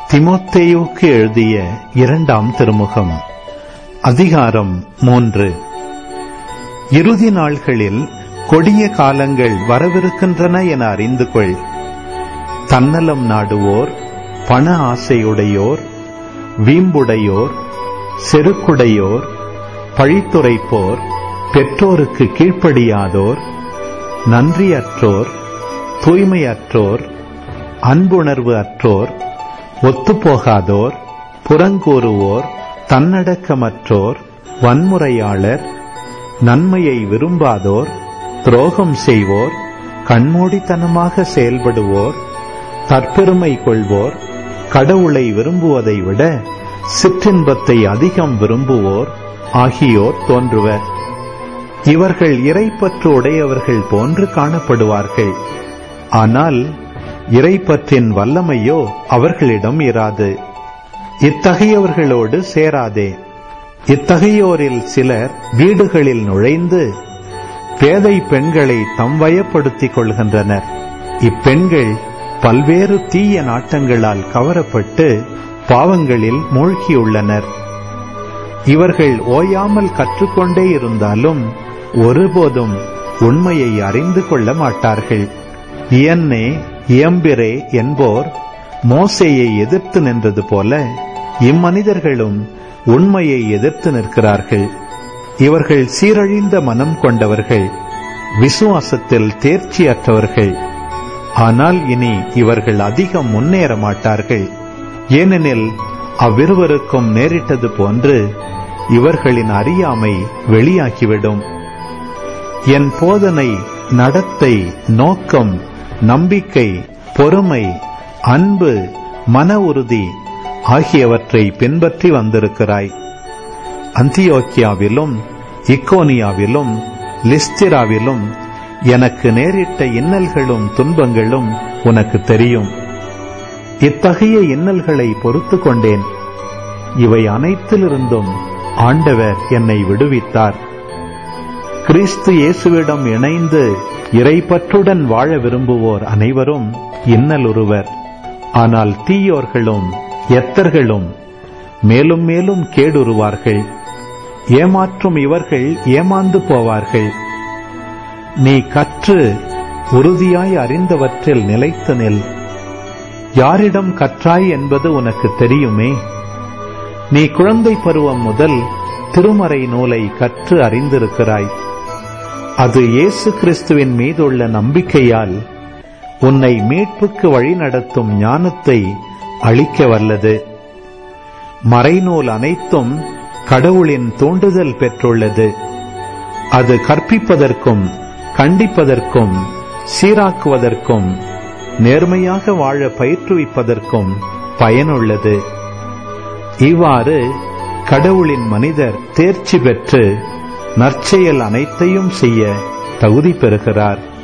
திமோத்தேயுக்கு எழுதிய இரண்டாம் திருமுகம் அதிகாரம் மூன்று இறுதி நாள்களில் கொடிய காலங்கள் வரவிருக்கின்றன என அறிந்து கொள் தன்னலம் நாடுவோர் பண ஆசையுடையோர் வீம்புடையோர் செருக்குடையோர் பழித்துரைப்போர் பெற்றோருக்கு கீழ்ப்படியாதோர் நன்றியற்றோர் தூய்மையற்றோர் அன்புணர்வு அற்றோர் ஒத்துப்போகாதோர் புறங்கூறுவோர் தன்னடக்கமற்றோர் வன்முறையாளர் நன்மையை விரும்பாதோர் துரோகம் செய்வோர் கண்மூடித்தனமாக செயல்படுவோர் தற்பெருமை கொள்வோர் கடவுளை விரும்புவதை விட சிற்றின்பத்தை அதிகம் விரும்புவோர் ஆகியோர் தோன்றுவர் இவர்கள் இறைப்பற்று உடையவர்கள் போன்று காணப்படுவார்கள் ஆனால் இறைப்பற்றின் வல்லமையோ அவர்களிடம் இராது இத்தகையவர்களோடு சேராதே இத்தகையோரில் சிலர் வீடுகளில் நுழைந்து பேதை பெண்களை தம் வயப்படுத்திக் கொள்கின்றனர் இப்பெண்கள் பல்வேறு தீய நாட்டங்களால் கவரப்பட்டு பாவங்களில் மூழ்கியுள்ளனர் இவர்கள் ஓயாமல் கற்றுக்கொண்டே இருந்தாலும் ஒருபோதும் உண்மையை அறிந்து கொள்ள மாட்டார்கள் இயன்னே இயம்பிரே என்போர் மோசையை எதிர்த்து நின்றது போல இம்மனிதர்களும் உண்மையை எதிர்த்து நிற்கிறார்கள் இவர்கள் சீரழிந்த மனம் கொண்டவர்கள் விசுவாசத்தில் தேர்ச்சியற்றவர்கள் ஆனால் இனி இவர்கள் அதிகம் முன்னேற மாட்டார்கள் ஏனெனில் அவ்விருவருக்கும் நேரிட்டது போன்று இவர்களின் அறியாமை வெளியாகிவிடும் என் போதனை நடத்தை நோக்கம் நம்பிக்கை பொறுமை அன்பு மன உறுதி ஆகியவற்றை பின்பற்றி வந்திருக்கிறாய் அந்தியோக்கியாவிலும் இக்கோனியாவிலும் லிஸ்திராவிலும் எனக்கு நேரிட்ட இன்னல்களும் துன்பங்களும் உனக்கு தெரியும் இத்தகைய இன்னல்களை பொறுத்து கொண்டேன் இவை அனைத்திலிருந்தும் ஆண்டவர் என்னை விடுவித்தார் கிறிஸ்து இயேசுவிடம் இணைந்து இறைப்பற்றுடன் வாழ விரும்புவோர் அனைவரும் இன்னலுறுவர் ஆனால் தீயோர்களும் எத்தர்களும் மேலும் மேலும் கேடுருவார்கள் ஏமாற்றும் இவர்கள் ஏமாந்து போவார்கள் நீ கற்று உறுதியாய் அறிந்தவற்றில் நிலைத்து நில் யாரிடம் கற்றாய் என்பது உனக்கு தெரியுமே நீ குழந்தை பருவம் முதல் திருமறை நூலை கற்று அறிந்திருக்கிறாய் அது இயேசு கிறிஸ்துவின் மீதுள்ள நம்பிக்கையால் உன்னை மீட்புக்கு வழிநடத்தும் ஞானத்தை அளிக்க வல்லது மறைநூல் அனைத்தும் கடவுளின் தூண்டுதல் பெற்றுள்ளது அது கற்பிப்பதற்கும் கண்டிப்பதற்கும் சீராக்குவதற்கும் நேர்மையாக வாழ பயிற்றுவிப்பதற்கும் பயனுள்ளது இவ்வாறு கடவுளின் மனிதர் தேர்ச்சி பெற்று நற்செயல் அனைத்தையும் செய்ய தகுதி பெறுகிறார்